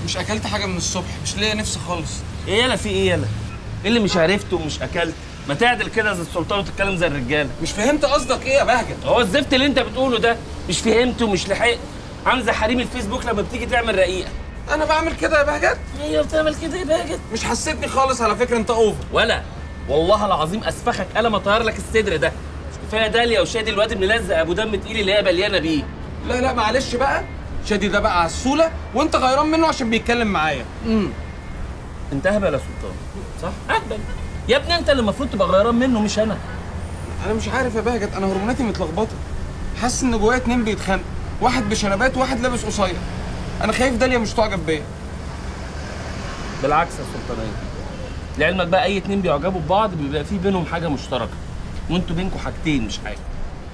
مش اكلت حاجه من الصبح مش ليا نفس خالص ايه يالا في ايه يالا ايه اللي مش عرفته ومش اكلت ما تعدل كده زي السلطان وتتكلم زي الرجاله مش فهمت قصدك ايه يا بهجت هو الزفت اللي انت بتقوله ده مش فهمته ومش لحقت عامل زي حريم الفيسبوك لما بتيجي تعمل رقيقه انا بعمل كده يا بهجت هي بتعمل كده يا باجت مش حسيتني خالص على فكره انت اوفر ولا والله العظيم اسفخك قلم اطير لك الصدر ده كفايه داليا وشادي الواد الملزق ابو دم تقيل اللي هي مليانه بيه لا لا معلش بقى شادي ده بقى عسوله وانت غيران منه عشان بيتكلم معايا امم انت اهبل يا سلطان صح اهبل يا ابني انت اللي المفروض تبقى غيران منه مش انا انا مش عارف يا بهجت انا هرموناتي متلخبطه حاسس ان جوايا اتنين بيتخانقوا واحد بشنبات وواحد لابس قصير انا خايف داليا مش تعجب بيا بالعكس يا سلطانيه لعلمك بقى اي اتنين بيعجبوا ببعض بيبقى في بينهم حاجه مشتركه وانتوا بينكم حاجتين مش حاجه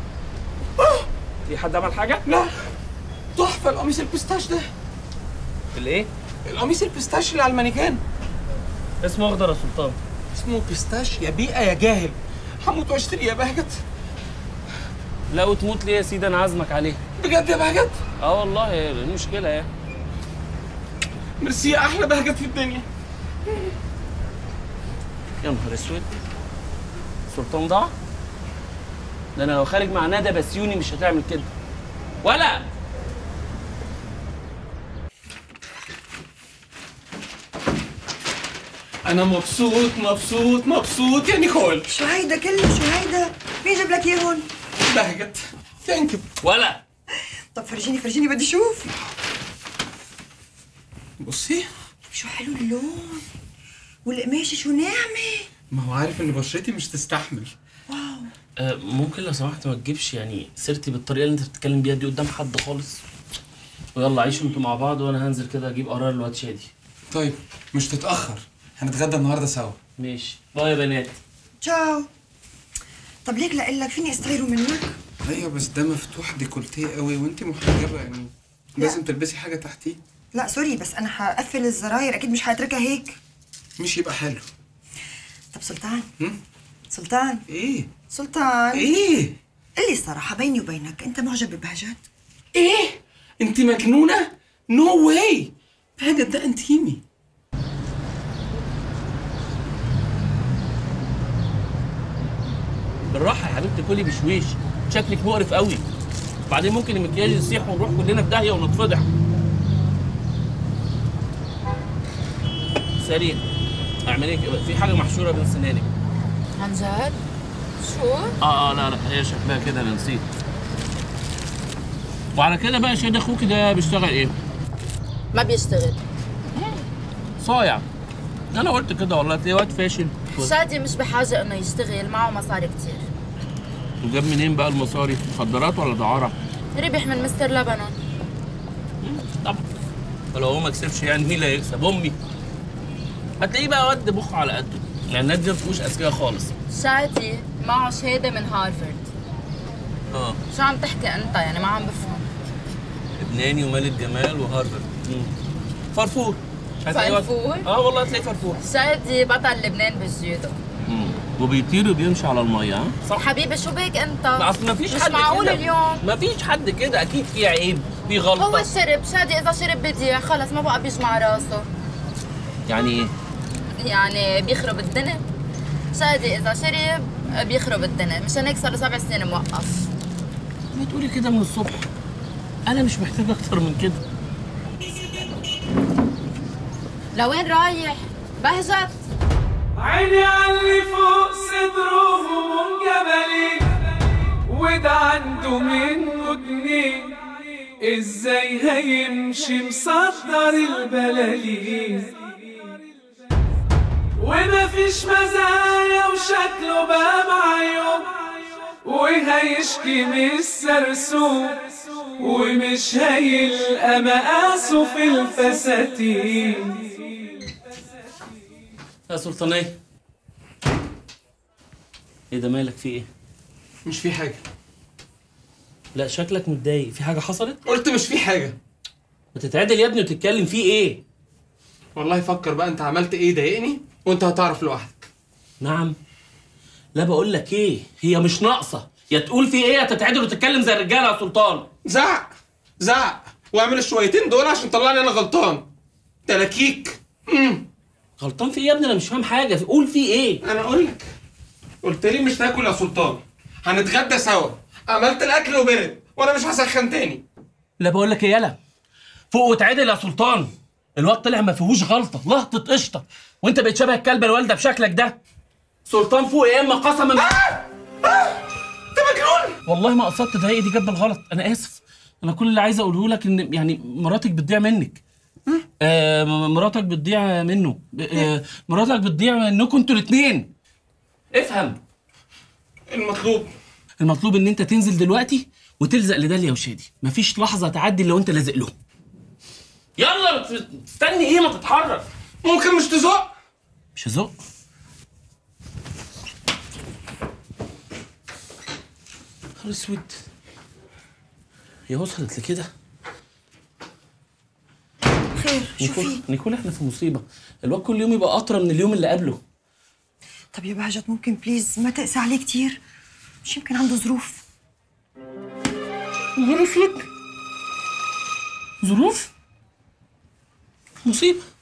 في حد عمل حاجه لا تحفه القميص البيستاش ده الايه القميص البيستاش اللي على المانيكان اسمه اخضر يا سلطان اسمه بيستاش يا بيئه يا جاهل هموت واشتري يا بهجت لا وتموت ليه يا سيدي انا عازمك عليه بجد يا بهجت اه والله ايه المشكله يعني ميرسي يا احلى بهجت في الدنيا يا نهار اسود سلطان ضاع ده انا لو خارج مع ندى بسيوني مش هتعمل كده ولا انا مبسوط مبسوط مبسوط يا نيكول شو هيدا كله شو هيدا؟ مين جاب لك اياهم؟ بهجت ثانك يو ولا طب فرجيني فرجيني بدي اشوف بصي شو حلو اللون والقماشه شو ناعمه ما هو عارف ان بشرتي مش تستحمل واو آه ممكن لو سمحت ما تجيبش يعني سيرتي بالطريقه اللي انت بتتكلم بيها دي قدام حد خالص ويلا عيشوا انتوا مع بعض وانا هنزل كده اجيب قرار الواد شادي طيب مش تتاخر هنتغدى النهارده سوا ماشي باي يا بنات تشاو طب ليك لاقول لك فيني استغيره منك؟ ايوه بس ده مفتوح ديكولتيه قوي وانت محجبه يعني لازم تلبسي حاجه تحتيه لا سوري بس انا حقفل الزراير اكيد مش حاتركها هيك مش يبقى حلو طب سلطان هم؟ سلطان ايه سلطان ايه قل لي الصراحه بيني وبينك انت معجب ببهجت؟ ايه انت مجنونه نو واي بهجت ده انتيمي بالراحه يا حبيبتي كلي بشويش شكلك مقرف قوي بعدين ممكن المكياج يسيح ونروح كلنا في داهيه ونتفضح سريع اعملي كده في حاجه محشوره بين سنانك عن جد؟ شو؟ اه اه لا لا هي شكلها كده انا نسيت وعلى كده بقى شاد اخوك ده بيشتغل ايه؟ ما بيشتغل صايع انا قلت كده والله تلاقيه واد فاشل شادي مش بحاجة انه يشتغل معه مصاري كتير وجاب منين بقى المصاري؟ مخدرات ولا دعاره؟ ربح من مستر لبنان طبعا ولو هو ما كسبش يعني مين اللي هيكسب؟ امي هتلاقيه بقى واد مخه على قده يعني الناس دي ما فيهوش اذكياء خالص شادي معه شهادة من هارفرد اه شو عم تحكي انت يعني ما عم بفهم لبناني وملك جمال وهارفرد فرفور هتلاقيه واد- فرفور؟ اه والله هتلاقيه فرفور شادي بطل لبنان بالجودو مم. وبيطير وبيمشي على الميه ها صح حبيبي شو بك انت؟ اصل ما فيش مش حد معقول كده اليوم ما فيش حد كده اكيد في عيب في غلطه هو شرب شادي اذا شرب بيضيع خلص ما بقى بيجمع راسه يعني ايه يعني بيخرب الدنيا شادي اذا شرب بيخرب الدنيا مشان هيك صار له سبع سنين موقف ما تقولي كده من الصبح انا مش محتاج اكتر من كده لوين رايح؟ بهجت عيني عاللي فوق صدرهم جبلين وده عنده منه جنين ازاي هيمشي مصدر البلالين ومفيش مزايا وشكله بقى معيوب وهيشكي من السرسوب ومش هيلقى مقاسه في الفساتين يا سلطانية ايه ده مالك في ايه؟ مش في حاجه لا شكلك متضايق في حاجة حصلت؟ قلت مش في حاجه ما تتعدل يا ابني وتتكلم في ايه؟ والله فكر بقى انت عملت ايه ضايقني وانت هتعرف لوحدك نعم لا بقول لك ايه هي مش ناقصة يا تقول في ايه يا تتعدل وتتكلم زي الرجالة يا سلطان زعق زعق واعمل الشويتين دول عشان طلعني انا غلطان تلاكيك امم غلطان في ايه يا ابني انا مش فاهم حاجه قول في ايه انا اقول لك قلت لي مش تاكل يا سلطان هنتغدى سوا عملت الاكل وبرد وانا مش هسخن تاني لا بقول لك ايه يالا فوق واتعدل يا سلطان الواد طلع ما فيهوش غلطه لقطه قشطه وانت بقيت شبه الكلب الوالده بشكلك ده سلطان فوق يا اما قسما بالله انت مجنون والله ما قصدت ده هي دي جاب الغلط انا اسف انا كل اللي عايز اقوله لك ان يعني مراتك بتضيع منك آه م- مراتك بتضيع منه آه مراتك بتضيع منكم انتوا الاثنين افهم المطلوب المطلوب ان انت تنزل دلوقتي وتلزق لداليا وشادي مفيش لحظه تعدي لو انت لازق لهم يلا ما تف- تستني ايه ما تتحرك ممكن مش تزق مش هزق نهار اسود هي وصلت لكده خير شو نيكول في نيكول احنا في مصيبه الواد كل يوم يبقى اطرى من اليوم اللي قبله طب يا بهجت ممكن بليز ما تقسى عليه كتير مش يمكن عنده ظروف نهار اسود ظروف مصيبه